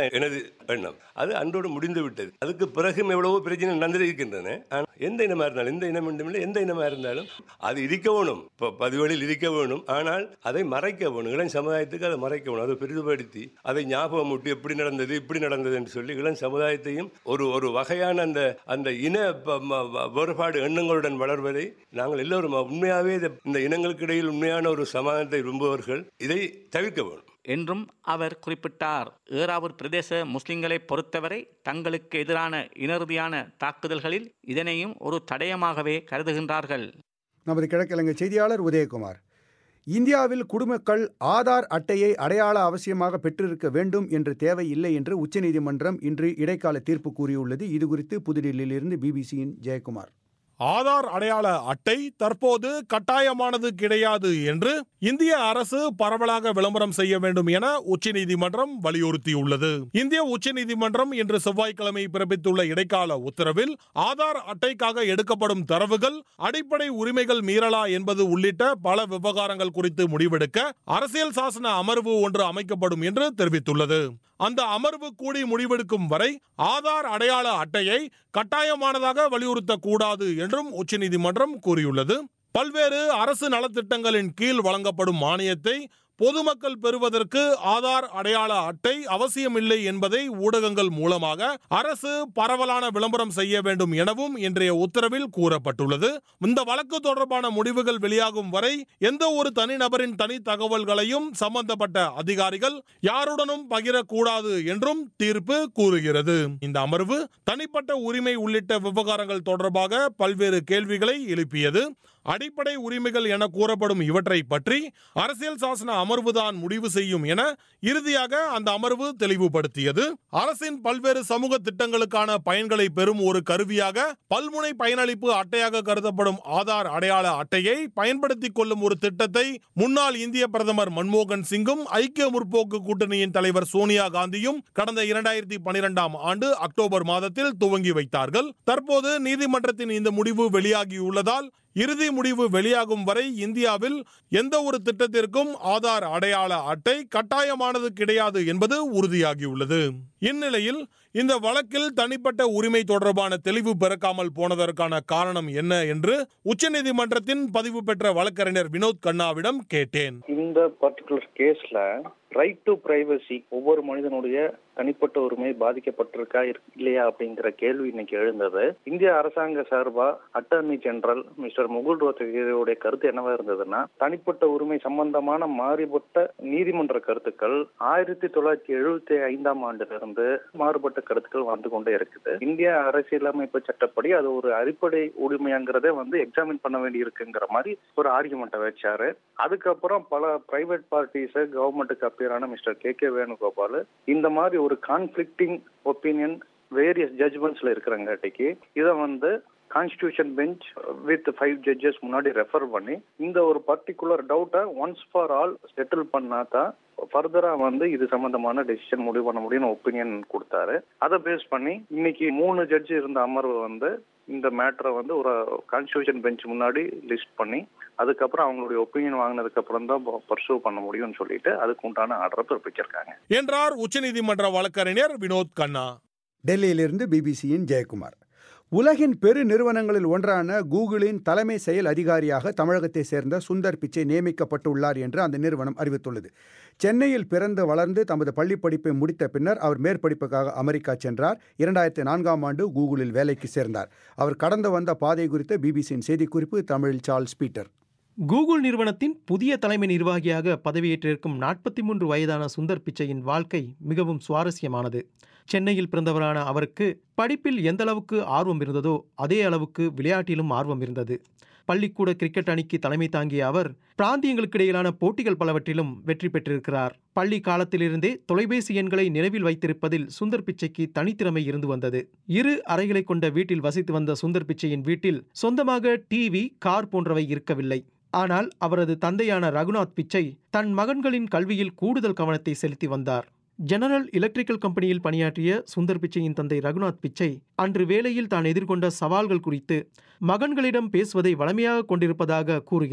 Y: எண்ணம் அது அன்றோடு முடிந்து விட்டது அதுக்கு பிறகும் எவ்வளவோ பிரச்சனை நடந்திருக்கின்றன ஆனால் எந்த இனமா இருந்தாலும் எந்த இனம் இல்லை எந்த இனமா இருந்தாலும் அது இருக்க வேணும் இப்போ பதிவழியில் இருக்க வேணும் ஆனால் அதை மறைக்க வேணும் இளம் சமுதாயத்துக்கு அதை மறைக்க வேணும் அதை பெரிதுபடுத்தி அதை ஞாபகம் விட்டு எப்படி நடந்தது இப்படி நடந்தது என்று சொல்லி இளம் சமுதாயத்தையும் ஒரு ஒரு வகையான அந்த அந்த இன ப- ம- வ- வேறுபாடு எண்ணங்களுடன் வளர்வதை நாங்கள் எல்லோரும் உண்மையாகவே இதை- இந்த இனங்களுக்கு இடையில் உண்மையான ஒரு சமாதானத்தை விரும்புபவர்கள் இதை தவிர்க்க வேணும்
K: என்றும் அவர் குறிப்பிட்டார் ஏறாவூர் பிரதேச முஸ்லிம்களை பொறுத்தவரை தங்களுக்கு எதிரான இனறுதியான தாக்குதல்களில் இதனையும் ஒரு தடயமாகவே கருதுகின்றார்கள்
A: நமது கிழக்கிழங்கை செய்தியாளர் உதயகுமார் இந்தியாவில் குடிமக்கள் ஆதார் அட்டையை அடையாள அவசியமாக பெற்றிருக்க வேண்டும் என்ற தேவை இல்லை என்று உச்சநீதிமன்றம் இன்று இடைக்கால தீர்ப்பு கூறியுள்ளது இதுகுறித்து புதுடில்லியிலிருந்து பிபிசியின் ஜெயக்குமார்
D: ஆதார் அடையாள அட்டை தற்போது கட்டாயமானது கிடையாது என்று இந்திய அரசு பரவலாக விளம்பரம் செய்ய வேண்டும் என உச்சநீதிமன்றம் வலியுறுத்தியுள்ளது இந்திய உச்சநீதிமன்றம் இன்று செவ்வாய்க்கிழமை பிறப்பித்துள்ள இடைக்கால உத்தரவில் ஆதார் அட்டைக்காக எடுக்கப்படும் தரவுகள் அடிப்படை உரிமைகள் மீறலா என்பது உள்ளிட்ட பல விவகாரங்கள் குறித்து முடிவெடுக்க அரசியல் சாசன அமர்வு ஒன்று அமைக்கப்படும் என்று தெரிவித்துள்ளது அந்த அமர்வு கூடி முடிவெடுக்கும் வரை ஆதார் அடையாள அட்டையை கட்டாயமானதாக வலியுறுத்தக்கூடாது என்றும் உச்சநீதிமன்றம் கூறியுள்ளது பல்வேறு அரசு நலத்திட்டங்களின் கீழ் வழங்கப்படும் மானியத்தை பொதுமக்கள் பெறுவதற்கு ஆதார் அடையாள அட்டை அவசியமில்லை என்பதை ஊடகங்கள் மூலமாக அரசு பரவலான விளம்பரம் செய்ய வேண்டும் எனவும் இன்றைய உத்தரவில் கூறப்பட்டுள்ளது இந்த வழக்கு தொடர்பான முடிவுகள் வெளியாகும் வரை எந்த ஒரு தனிநபரின் தனி தகவல்களையும் சம்பந்தப்பட்ட அதிகாரிகள் யாருடனும் பகிரக்கூடாது என்றும் தீர்ப்பு கூறுகிறது இந்த அமர்வு தனிப்பட்ட உரிமை உள்ளிட்ட விவகாரங்கள் தொடர்பாக பல்வேறு கேள்விகளை எழுப்பியது அடிப்படை உரிமைகள் என கூறப்படும் இவற்றை பற்றி அரசியல் சாசன அமர்வுதான் முடிவு செய்யும் என இறுதியாக அந்த அமர்வு தெளிவுபடுத்தியது அரசின் பல்வேறு சமூக திட்டங்களுக்கான பயன்களை பெறும் ஒரு கருவியாக பல்முனை பயனளிப்பு அட்டையாக கருதப்படும் ஆதார் அடையாள அட்டையை பயன்படுத்திக் கொள்ளும் ஒரு திட்டத்தை முன்னாள் இந்திய பிரதமர் மன்மோகன் சிங்கும் ஐக்கிய முற்போக்கு கூட்டணியின் தலைவர் சோனியா காந்தியும் கடந்த இரண்டாயிரத்தி பனிரெண்டாம் ஆண்டு அக்டோபர் மாதத்தில் துவங்கி வைத்தார்கள் தற்போது நீதிமன்றத்தின் இந்த முடிவு வெளியாகியுள்ளதால் இறுதி முடிவு வெளியாகும் வரை இந்தியாவில் எந்த ஒரு திட்டத்திற்கும் ஆதார் அடையாள அட்டை கட்டாயமானது கிடையாது என்பது உறுதியாகியுள்ளது இந்நிலையில் இந்த வழக்கில் தனிப்பட்ட உரிமை தொடர்பான தெளிவு பிறக்காமல் போனதற்கான காரணம் என்ன என்று உச்சநீதிமன்றத்தின் பதிவு பெற்ற வழக்கறிஞர் வினோத் கண்ணாவிடம் கேட்டேன்
E: இந்த பர்டிகுலர் கேஸ்ல ரைட் டு பிரைவசி ஒவ்வொரு மனிதனுடைய தனிப்பட்ட உரிமை பாதிக்கப்பட்டிருக்கா இருக்கு- இல்லையா அப்படிங்கிற கேள்வி இன்னைக்கு எழுந்தது இந்திய அரசாங்க சார்பா அட்டர்னி ஜெனரல் மிஸ்டர் முகுல் ரோத்தகிரியுடைய கருத்து என்னவா இருந்ததுன்னா தனிப்பட்ட உரிமை சம்பந்தமான மாறுபட்ட நீதிமன்ற கருத்துக்கள் ஆயிரத்தி தொள்ளாயிரத்தி எழுபத்தி ஐந்தாம் ஆண்டிலிருந்து மாறுபட்ட கருத்துக்கள் வந்து கொண்டே இருக்குது இந்திய அரசியலமைப்பு சட்டப்படி அது ஒரு அடிப்படை உரிமைங்கிறதே வந்து எக்ஸாமின் பண்ண வேண்டி இருக்குங்கிற மாதிரி ஒரு ஆர்குமெண்ட்டை வச்சாரு அதுக்கப்புறம் பல பிரைவேட் பார்ட்டிஸ் கவர்மெண்ட்டுக்கு அப்பியரான மிஸ்டர் கே கே வேணுகோபால் இந்த மாதிரி ஒரு கான்ஃபிளிக்டிங் ஒப்பீனியன் வேரியஸ் ஜட்ஜ்மெண்ட்ஸ்ல இருக்கிறங்காட்டிக்கு இதை வந்து constitution bench with five judges முன்னாடி ரெஃபர் பண்ணி இந்த ஒரு பர்டிகுலர் டவுட்டை ஒன்ஸ் ஃபார் ஆல் செட்டில் பண்ணா தான் ஃபர்தரா வந்து இது சம்பந்தமான டெசிஷன் முடிவு பண்ண முடியும்னு ஒப்பீனியன் கொடுத்தாரு அதை பேஸ் பண்ணி இன்னைக்கு மூணு ஜட்ஜி இருந்த அமர்வு வந்து இந்த மேட்டரை வந்து ஒரு கான்ஸ்டியூஷன் பெஞ்ச் முன்னாடி லிஸ்ட் பண்ணி அதுக்கப்புறம் அவங்களுடைய ஒப்பீனியன் வாங்கினதுக்கு அப்புறம் தான் பர்சூ பண்ண முடியும்னு சொல்லிட்டு அதுக்கு உண்டான ஆர்டரை பிறப்பிச்சிருக்காங்க
D: என்றார் உச்சநீதிமன்ற வழக்கறிஞர் வினோத் கண்ணா
A: டெல்லியிலிருந்து பிபிசியின் ஜெயக்குமார் உலகின் பெரு நிறுவனங்களில் ஒன்றான கூகுளின் தலைமை செயல் அதிகாரியாக தமிழகத்தை சேர்ந்த சுந்தர் பிச்சை நியமிக்கப்பட்டுள்ளார் என்று அந்த நிறுவனம் அறிவித்துள்ளது சென்னையில் பிறந்து வளர்ந்து தமது பள்ளிப் படிப்பை முடித்த பின்னர் அவர் மேற்படிப்புக்காக அமெரிக்கா சென்றார் இரண்டாயிரத்தி நான்காம் ஆண்டு கூகுளில் வேலைக்கு சேர்ந்தார் அவர் கடந்து வந்த பாதை குறித்த பிபிசியின் செய்திக்குறிப்பு தமிழில் சார்ல்ஸ் பீட்டர்
F: கூகுள் நிறுவனத்தின் புதிய தலைமை நிர்வாகியாக பதவியேற்றிருக்கும் நாற்பத்தி மூன்று வயதான சுந்தர் பிச்சையின் வாழ்க்கை மிகவும் சுவாரஸ்யமானது சென்னையில் பிறந்தவரான அவருக்கு படிப்பில் எந்த அளவுக்கு ஆர்வம் இருந்ததோ அதே அளவுக்கு விளையாட்டிலும் ஆர்வம் இருந்தது பள்ளிக்கூட கிரிக்கெட் அணிக்கு தலைமை தாங்கிய அவர் பிராந்தியங்களுக்கு இடையிலான போட்டிகள் பலவற்றிலும் வெற்றி பெற்றிருக்கிறார் பள்ளி காலத்திலிருந்தே தொலைபேசி எண்களை நினைவில் வைத்திருப்பதில் சுந்தர் பிச்சைக்கு தனித்திறமை இருந்து வந்தது இரு அறைகளை கொண்ட வீட்டில் வசித்து வந்த சுந்தர் பிச்சையின் வீட்டில் சொந்தமாக டிவி கார் போன்றவை இருக்கவில்லை ஆனால் அவரது தந்தையான ரகுநாத் பிச்சை தன் மகன்களின் கல்வியில் கூடுதல் கவனத்தை செலுத்தி வந்தார் ஜெனரல் எலக்ட்ரிக்கல் கம்பெனியில் பணியாற்றிய சுந்தர் பிச்சையின் தந்தை ரகுநாத் பிச்சை அன்று வேலையில் தான் எதிர்கொண்ட சவால்கள் குறித்து மகன்களிடம் பேசுவதை வளமையாக கொண்டிருப்பதாக கூறுகிறார்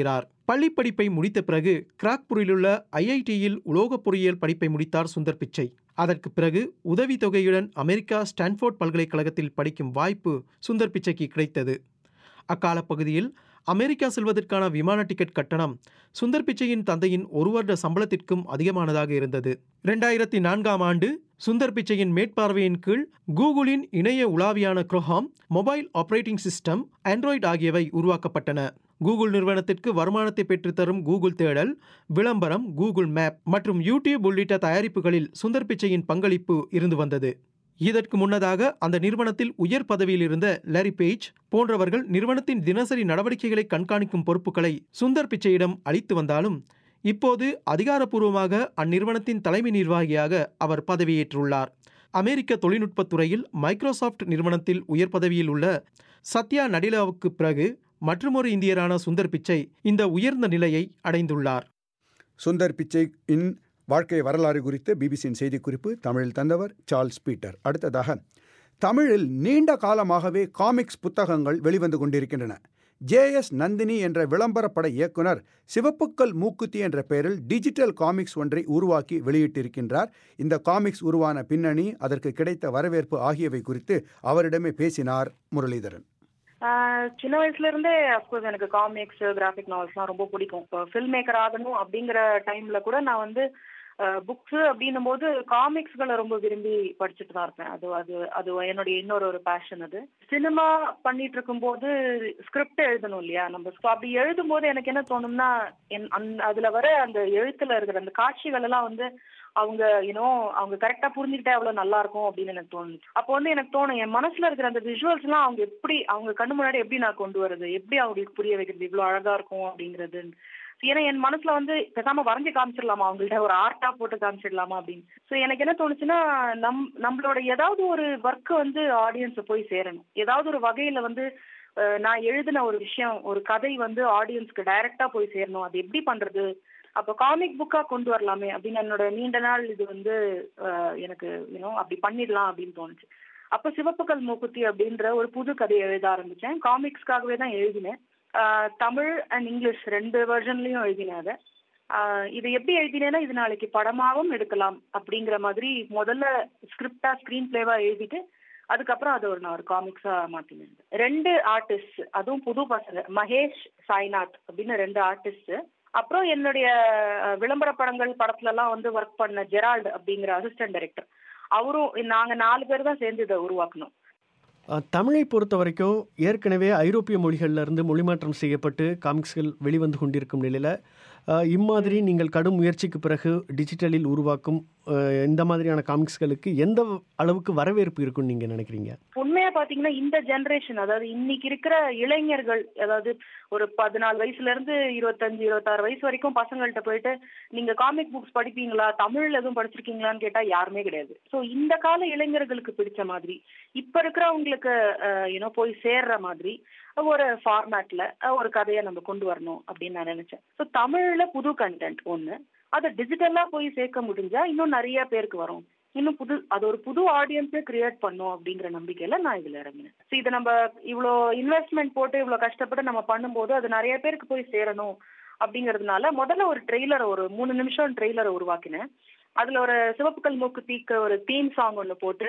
F: பள்ளி படிப்பை முடித்த பிறகு கிராக்பூரிலுள்ள ஐஐடியில் உலோகப் பொறியியல் படிப்பை முடித்தார் சுந்தர் பிச்சை அதற்கு பிறகு உதவித்தொகையுடன் அமெரிக்கா ஸ்டான்ஃபோர்ட் பல்கலைக்கழகத்தில் படிக்கும் வாய்ப்பு சுந்தர் பிச்சைக்கு கிடைத்தது அக்கால பகுதியில் அமெரிக்கா செல்வதற்கான விமான டிக்கெட் கட்டணம் சுந்தர் பிச்சையின் தந்தையின் ஒரு வருட சம்பளத்திற்கும் அதிகமானதாக இருந்தது இரண்டாயிரத்தி நான்காம் ஆண்டு சுந்தர் பிச்சையின் மேற்பார்வையின் கீழ் கூகுளின் இணைய உலாவியான Chrome mobile operating system Android ஆகியவை உருவாக்கப்பட்டன கூகுள் நிறுவனத்திற்கு வருமானத்தை பெற்றுத்தரும் கூகுள் தேடல் விளம்பரம் கூகுள் மேப் மற்றும் யூடியூப் உள்ளிட்ட தயாரிப்புகளில் சுந்தர் பிச்சையின் பங்களிப்பு இருந்து வந்தது இதற்கு முன்னதாக அந்த நிறுவனத்தில் உயர் பதவியில் இருந்த லாரி பேஜ் போன்றவர்கள் நிறுவனத்தின் தினசரி நடவடிக்கைகளை கண்காணிக்கும் பொறுப்புகளை சுந்தர் பிச்சையிடம் அளித்து வந்தாலும் இப்போது அதிகாரப்பூர்வமாக அந்நிறுவனத்தின் தலைமை நிர்வாகியாக அவர் பதவியேற்றுள்ளார் அமெரிக்க தொழில்நுட்பத் துறையில் மைக்ரோசாஃப்ட் நிறுவனத்தில் உயர் பதவியில் உள்ள சத்யா நடிலாவுக்கு பிறகு மற்றுமொரு இந்தியரான சுந்தர் பிச்சை இந்த உயர்ந்த நிலையை அடைந்துள்ளார்
A: சுந்தர் பிச்சையின் வாழ்க்கை வரலாறு குறித்து பிபிசியின் செய்திக்குறிப்பு தமிழில் தந்தவர் சார்ல்ஸ் பீட்டர் அடுத்ததாக தமிழில் நீண்ட காலமாகவே காமிக்ஸ் புத்தகங்கள் வெளிவந்து கொண்டிருக்கின்றன ஜேஎஸ் நந்தினி என்ற விளம்பரப்பட இயக்குனர் சிவப்புக்கல் மூக்குத்தி என்ற பெயரில் டிஜிட்டல் காமிக்ஸ் ஒன்றை உருவாக்கி வெளியிட்டிருக்கின்றார் இந்த காமிக்ஸ் உருவான பின்னணி அதற்கு கிடைத்த வரவேற்பு ஆகியவை குறித்து அவரிடமே பேசினார் முரளிதரன்
G: ஆஹ் சின்ன வயசுல இருந்தே அப்கோர்ஸ் எனக்கு காமிக்ஸ் கிராஃபிக் நாவல்ஸ்லாம் ரொம்ப பிடிக்கும் இப்போ ஃபில்ம் மேக்கர் ஆகணும் அப்படிங்கிற டைம்ல கூட நான் வந்து புக்ஸ் அப்படின்னும் போது காமிக்ஸ்களை ரொம்ப விரும்பி படிச்சுட்டு தான் இருப்பேன் அது அது அது என்னுடைய இன்னொரு ஒரு பேஷன் அது சினிமா பண்ணிட்டு இருக்கும்போது ஸ்கிரிப்ட் எழுதணும் இல்லையா நம்ம So அப்படி எழுதும் போது எனக்கு என்ன தோணும்னா என் அந்- அதுல வர அந்த எழுத்துல இருக்கிற அந்த காட்சிகள் எல்லாம் வந்து அவங்க யூனோ அவங்க கரெக்டா புரிஞ்சுக்கிட்டா எவ்வளவு நல்லா இருக்கும் அப்படின்னு எனக்கு தோணுச்சு அப்போ வந்து எனக்கு தோணும் என் மனசுல இருக்கிற அந்த விஷுவல்ஸ் எல்லாம் அவங்க எப்படி அவங்க கண்ணு முன்னாடி எப்படி நான் கொண்டு வரது எப்படி அவங்களுக்கு புரிய வைக்கிறது இவ்வளவு அழகா இருக்கும் அப்படிங்கிறது ஏன்னா என் மனசுல வந்து பேசாம வரைஞ்சு காமிச்சிடலாமா அவங்கள்ட்ட ஒரு ஆர்ட்டா போட்டு காமிச்சிடலாமா அப்படின்னு சோ எனக்கு என்ன தோணுச்சுன்னா நம் நம்மளோட ஏதாவது ஒரு ஒர்க் வந்து ஆடியன்ஸ் போய் சேரணும் ஏதாவது ஒரு வகையில வந்து அஹ், நான் எழுதின ஒரு விஷயம் ஒரு கதை வந்து ஆடியன்ஸ்க்கு டைரக்டா போய் சேரணும் அது எப்படி பண்றது அப்போ காமிக் புக்கா கொண்டு வரலாமே அப்படின்னு என்னோட நீண்ட நாள் இது வந்து அஹ், எனக்கு யூனோ அப்படி பண்ணிடலாம் அப்படின்னு தோணுச்சு அப்ப சிவப்புக்கல் மூக்குத்தி அப்படின்ற ஒரு புது கதையை எழுத ஆரம்பிச்சேன் காமிக்ஸ்க்காகவே தான் எழுதினேன் ஆஹ் தமிழ் அண்ட் இங்கிலீஷ் ரெண்டு வெர்ஷன்லயும் எழுதினேன் அதை ஆஹ் இது எப்படி எழுதினேன்னா இது நாளைக்கு படமாவும் எடுக்கலாம் அப்படிங்கிற மாதிரி முதல்ல ஸ்கிரிப்டா ஸ்கிரீன் பிளேவா எழுதிட்டு அதுக்கப்புறம் அதை ஒரு நான் ஒரு காமிக்ஸா மாத்தினேன் ரெண்டு ஆர்டிஸ்ட் அதுவும் புது பசங்க மகேஷ் சாய்நாத் அப்படின்னு ரெண்டு ஆர்டிஸ்ட் அப்புறம் என்னுடைய அஹ், விளம்பர படங்கள் படத்துல எல்லாம் வந்து ஒர்க் பண்ண ஜெரால்டு அப்படிங்கிற அசிஸ்டன்ட் டைரக்டர் அவரும் நாங்க நாலு பேர் தான் சேர்ந்து இதை உருவாக்கணும்
H: அஹ், தமிழை பொறுத்த வரைக்கும் ஏற்கனவே ஐரோப்பிய மொழிகள்ல இருந்து மொழிமாற்றம் செய்யப்பட்டு காமிக்ஸ்கள் வெளிவந்து கொண்டிருக்கும் நிலையில் இம்மாதிரி நீங்கள் கடும் முயற்சிக்கு பிறகு டிஜிட்டலில் உருவாக்கும் அஹ், இந்த மாதிரியான காமிக்ஸ்களுக்கு எந்த அளவுக்கு வரவேற்பு இருக்குன்னு நீங்கள் நினைக்கிறீங்க
G: உண்மையா பாத்தீங்கன்னா இந்த ஜெனரேஷன் அதாவது இன்னைக்கு இருக்கிற இளைஞர்கள் அதாவது ஒரு பதினாலு வயசுல இருந்து இருபத்தஞ்சு இருபத்தாறு வயசு வரைக்கும் பசங்கள்ட்ட போயிட்டு நீங்க காமிக் புக்ஸ் படிப்பீங்களா தமிழ்ல எதுவும் படிச்சிருக்கீங்களான்னு கேட்டா யாருமே கிடையாது சோ இந்த கால இளைஞர்களுக்கு பிடிச்ச மாதிரி இப்ப இருக்கிறவங்களுக்கு யூனோ போய் சேர்ற மாதிரி ஒரு ஃபார்மேட்ல ஒரு கதையை நம்ம கொண்டு வரணும் அப்படின்னு நான் நினைச்சேன் ஸோ தமிழ்ல புது கண்டென்ட் ஒண்ணு அதை டிஜிட்டலா போய் சேர்க்க முடிஞ்சா இன்னும் நிறைய பேருக்கு வரும் இன்னும் புது அது ஒரு புது ஆடியன்ஸே கிரியேட் பண்ணும் அப்படிங்கிற நம்பிக்கையில நான் இதுல இறங்கினேன் ஸோ இதை நம்ம இவ்வளோ இன்வெஸ்ட்மெண்ட் போட்டு இவ்வளோ கஷ்டப்பட்டு நம்ம பண்ணும்போது அது நிறைய பேருக்கு போய் சேரணும் அப்படிங்கிறதுனால முதல்ல ஒரு ட்ரெய்லரை ஒரு மூணு நிமிஷம் ட்ரெய்லரை உருவாக்கினேன் அதுல ஒரு சிவப்புக்கல் மூக்கு தீக்க ஒரு தீம் சாங் ஒன்று போட்டு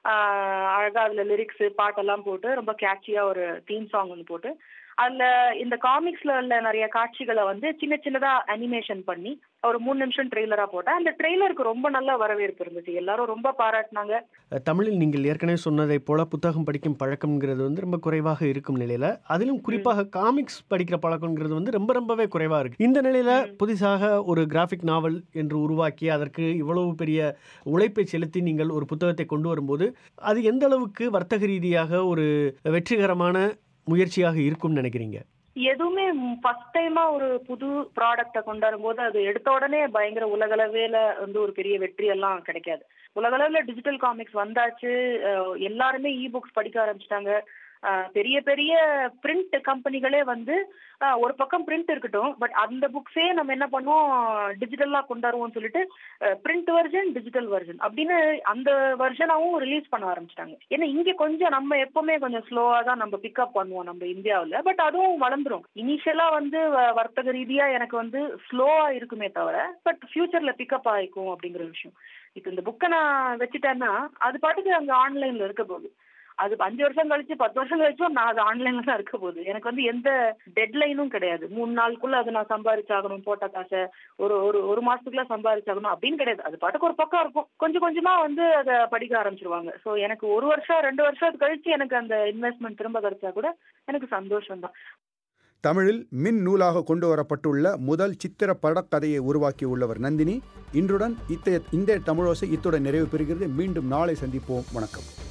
G: ஆஹ் அழகா அதுல லிரிக்ஸ் பாட்டெல்லாம் போட்டு ரொம்ப கேட்சியா ஒரு தீம் சாங் ஒன்று போட்டு அதுல இந்த காமிக்ஸ்ல உள்ள நிறைய காட்சிகளை வந்து சின்ன சின்னதா அனிமேஷன் பண்ணி ஒரு மூணு நிமிஷம் ட்ரெய்லரா போட்டேன் அந்த ட்ரெய்லருக்கு ரொம்ப நல்ல வரவேற்பு இருந்துச்சு எல்லாரும் ரொம்ப பாராட்டினாங்க
H: அஹ், தமிழில் நீங்கள் ஏற்கனவே சொன்னதைப் போல புத்தகம் படிக்கும் பழக்கம்ங்கிறது வந்து ரொம்ப குறைவாக இருக்கும் நிலையில் அதிலும் குறிப்பாக காமிக்ஸ் படிக்கிற பழக்கம்ங்கிறது வந்து ரொம்ப ரொம்பவே குறைவாக இருக்கு இந்த நிலையில் புதிதாக ஒரு கிராஃபிக் நாவல் என்று உருவாக்கி அதற்கு இவ்வளவு பெரிய உழைப்பை செலுத்தி நீங்கள் ஒரு புத்தகத்தை கொண்டு வரும்போது அது எந்த அளவுக்கு வர்த்தக ரீதியாக ஒரு வெற்றிகரமான முயற்சியாக இருக்கும்னு நினைக்கிறீங்க
G: எதுவுமே ஃபர்ஸ்ட் டைமா ஒரு புது ப்ராடக்ட கொண்டாடும் போது அது எடுத்த உடனே பயங்கர உலகளவேல வந்து ஒரு பெரிய வெற்றி எல்லாம் கிடைக்காது உலகளவுல டிஜிட்டல் காமிக்ஸ் வந்தாச்சு அஹ் எல்லாருமே இ புக்ஸ் படிக்க ஆரம்பிச்சிட்டாங்க ஆஹ் பெரிய பெரிய பிரிண்ட் கம்பெனிகளே வந்து ஆஹ் ஒரு பக்கம் பிரிண்ட் இருக்கட்டும் பட் அந்த புக்ஸே நம்ம என்ன பண்ணுவோம் டிஜிட்டலா கொண்டாடுவோம்னு சொல்லிட்டு பிரிண்ட் வெர்ஷன் டிஜிட்டல் வெர்ஷன் அப்படின்னு அந்த வெர்ஷனாவும் ரிலீஸ் பண்ண ஆரம்பிச்சிட்டாங்க ஏன்னா இங்க கொஞ்சம் நம்ம எப்பவுமே கொஞ்சம் ஸ்லோவா தான் நம்ம பிக்கப் பண்ணுவோம் நம்ம இந்தியாவுல பட் அதுவும் வளர்ந்துரும் இனிஷியலா வந்து வ- வர்த்தக ரீதியா எனக்கு வந்து ஸ்லோவா இருக்குமே தவிர பட் ஃபியூச்சர்ல பிக்கப் ஆயிக்கும் அப்படிங்கிற விஷயம் இப்போ இந்த புக்கை நான் வச்சுட்டேன்னா அது பாட்டுக்கு அங்க ஆன்லைன்ல இருக்க போகுது அது அஞ்சு வருஷம் கழிச்சு பத்து வருஷம் கழிச்சும் நான் அது ஆன்லைன்ல தான் இருக்க போகுது எனக்கு வந்து எந்த டெட்லைனும் கிடையாது மூணு நாளுக்குள்ள அது நான் சம்பாரிச்சாகணும் போட்ட காசை ஒரு ஒரு ஒரு மாசத்துக்குள்ள சம்பாரிச்சாகணும் அப்படின்னு கிடையாது அது பாட்டுக்கு ஒரு பக்கம் இருக்கும் கொஞ்சம் கொஞ்சமா வந்து அதை படிக்க ஆரம்பிச்சிருவாங்க சோ எனக்கு ஒரு வருஷம் ரெண்டு வருஷம் கழிச்சு எனக்கு அந்த இன்வெஸ்ட்மெண்ட் திரும்ப கிடைச்சா கூட எனக்கு சந்தோஷம் தான்
A: தமிழில் மின் நூலாக கொண்டு வரப்பட்டுள்ள முதல் சித்திர படக்கதையை உருவாக்கியுள்ளவர் நந்தினி இன்றுடன் இத்தைய இந்த தமிழோசை இத்துடன் நிறைவு பெறுகிறது மீண்டும் நாளை சந்திப்போம் வணக்கம்